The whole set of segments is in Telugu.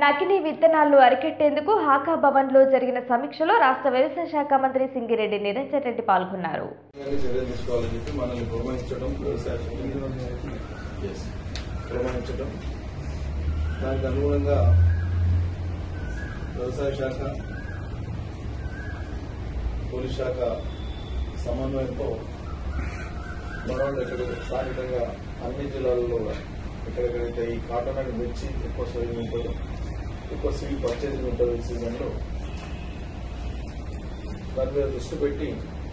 నకిలీ విత్తనాలు అరికెట్టేందుకు హాకా భవన్లో జరిగిన సమీక్షలో రాష్ట్ర వ్యవసాయ శాఖ మంత్రి సింగిరెడ్డి నిరంజన్ రెడ్డి పాల్గొన్నారు ఇవన్నీ చర్యలు తీసుకోవాలని చెప్పి మనల్ని పురమాయించడం వ్యవసాయ Yes. పురమాయించడం దానికి అనుగుణంగా వ్యవసాయ శాఖ పోలీస్ శాఖ సమన్వయంతో మనవాళ్ళు ఇక్కడ స్థానికంగా అన్ని జిల్లాలలో కూడా ఎక్కడెక్కడైతే ఈ కాటన్ అండ్ మిర్చి ఎక్కువ సోయింగ్ ఉంటుందో ఎక్కువ సీడ్ పర్చేసింగ్ ఉంటుందో ఈ సీజన్లో దాని మీద దృష్టి పెట్టి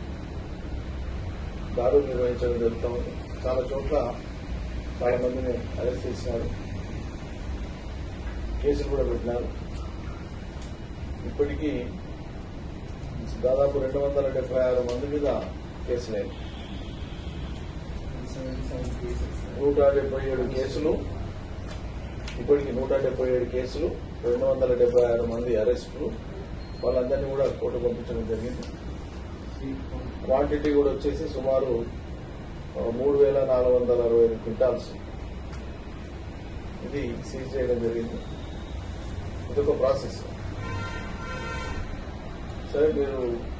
దాడులు నిర్వహించడం జరుగుతూ ఉంది చాలా చోట్ల చాలా మందిని అరెస్ట్ చేసినారు కేసులు కూడా పెట్టినారు ఇప్పటికీ దాదాపు రెండు వందల డెబ్బై ఆరు మంది మీద కేసులైంది నూట డెబ్బై ఏడు కేసులు ఇప్పటికి నూట డెబ్బై ఏడు కేసులు రెండు వందల డెబ్బై ఆరు మంది అరెస్టులు వాళ్ళందరినీ కూడా కోర్టు పంపించడం జరిగింది క్వాంటిటీ కూడా వచ్చేసి సుమారు ఆ, మూడు వేల నాలుగు వందల అరవై ఐదు క్వింటాల్స్ ఇది సీజ్ చేయడం జరిగింది ఇదొక ప్రాసెస్ సరే మీరు